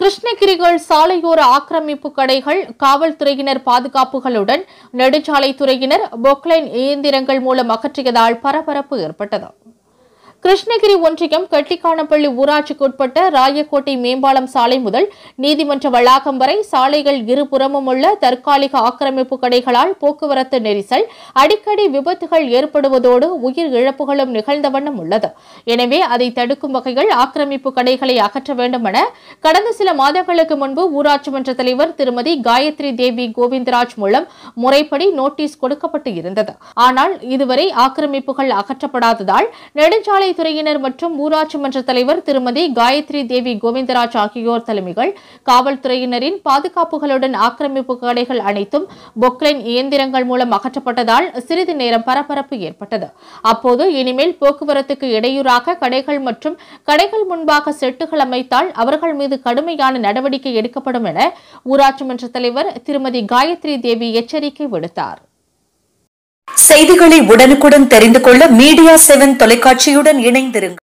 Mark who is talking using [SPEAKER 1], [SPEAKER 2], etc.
[SPEAKER 1] கிருஷ்ணகிரிகள் சாலையோர ஆக்கிரமிப்பு கடைகள் காவல்துறையினர் பாதுகாப்புகளுடன் நெடுஞ்சாலைத்துறையினர் பொக்லைன் இயந்திரங்கள் மூலம் அகற்றியதால் பரபரப்பு ஏற்பட்டது கிருஷ்ணகிரி ஒன்றியம் கெட்டிக்கானப்பள்ளி ஊராட்சிக்குட்பட்ட ராயக்கோட்டை மேம்பாலம் சாலை முதல் நீதிமன்ற வளாகம் வரை சாலைகள் இருபுறமும் உள்ள தற்காலிக ஆக்கிரமிப்பு கடைகளால் போக்குவரத்து நெரிசல் அடிக்கடி விபத்துகள் ஏற்படுவதோடு உயிர் இழப்புகளும் நிகழ்ந்த வண்ணம் உள்ளது எனவே அதை தடுக்கும் வகையில் ஆக்கிரமிப்பு கடைகளை அகற்ற வேண்டும் என கடந்த சில மாதங்களுக்கு முன்பு ஊராட்சி மன்ற தலைவர் திருமதி காயத்ரி தேவி கோவிந்தராஜ் மூலம் முறைப்படி நோட்டீஸ் கொடுக்கப்பட்டு இருந்தது ஆனால் இதுவரை ஆக்கிரமிப்புகள் அகற்றப்படாததால் நெடுஞ்சாலை துறையினர் மற்றும் ஊராட்சி மன்ற தலைவர் திருமதி காயத்ரி தேவி கோவிந்தராஜ் ஆகியோர் தலைமைகள் காவல்துறையினரின் பாதுகாப்புகளுடன் ஆக்கிரமிப்பு கடைகள் அனைத்தும் பொக்லைன் இயந்திரங்கள் மூலம் அகற்றப்பட்டதால் சிறிது நேரம் பரபரப்பு ஏற்பட்டது அப்போது இனிமேல் போக்குவரத்துக்கு இடையூறாக கடைகள் மற்றும் கடைகள் முன்பாக செட்டுகள் அமைத்தால் அவர்கள் மீது கடுமையான நடவடிக்கை எடுக்கப்படும் என ஊராட்சி மன்ற தலைவர் திருமதி காயத்ரி தேவி எச்சரிக்கை விடுத்தார்
[SPEAKER 2] செய்திகளை உடனுக்குடன் தெரிந்து கொள்ள மீடியா செவன் தொலைக்காட்சியுடன் இணைந்திருங்கள்